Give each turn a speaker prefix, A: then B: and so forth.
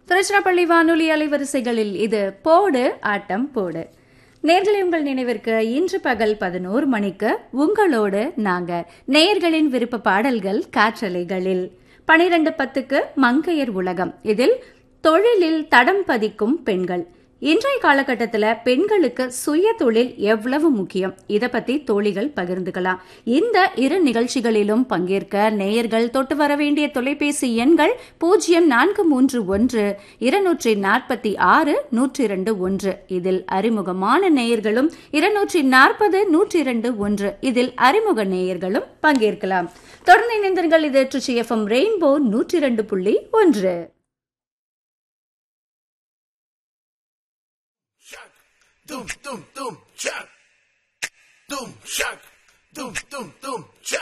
A: திருச்சிராப்பள்ளி வானொலி அலைவரிசைகளில் இது போடு ஆட்டம் போடு நேர்களை உங்கள் நினைவிற்கு இன்று பகல் பதினோரு மணிக்கு உங்களோடு நாங்க நேயர்களின் விருப்ப பாடல்கள் காற்றலைகளில் பனிரெண்டு பத்துக்கு மங்கையர் உலகம் இதில் தொழிலில் தடம் பதிக்கும் பெண்கள் இன்றைய காலகட்டத்தில் பெண்களுக்கு சுய தொழில் எவ்வளவு முக்கியம் இதை பத்தி தோழிகள் பகிர்ந்துக்கலாம் இந்த இரு நிகழ்ச்சிகளிலும் பங்கேற்க நேயர்கள் தொட்டு வர வேண்டிய தொலைபேசி எண்கள் பூஜ்ஜியம் நான்கு மூன்று ஒன்று இருநூற்றி நாற்பத்தி ஆறு நூற்றி இரண்டு ஒன்று இதில் அறிமுகமான நேயர்களும் இருநூற்றி நாற்பது நூற்றி இரண்டு ஒன்று இதில் அறிமுக நேயர்களும் பங்கேற்கலாம் தொடர்ந்து இணைந்தர்கள் இது ட்ரிச்சி எஃப்எம் ரெயின்போ நூற்றி இரண்டு புள்ளி ஒன்று
B: Dum dum dum chuck. Dum chuck. Dum dum dum chuck.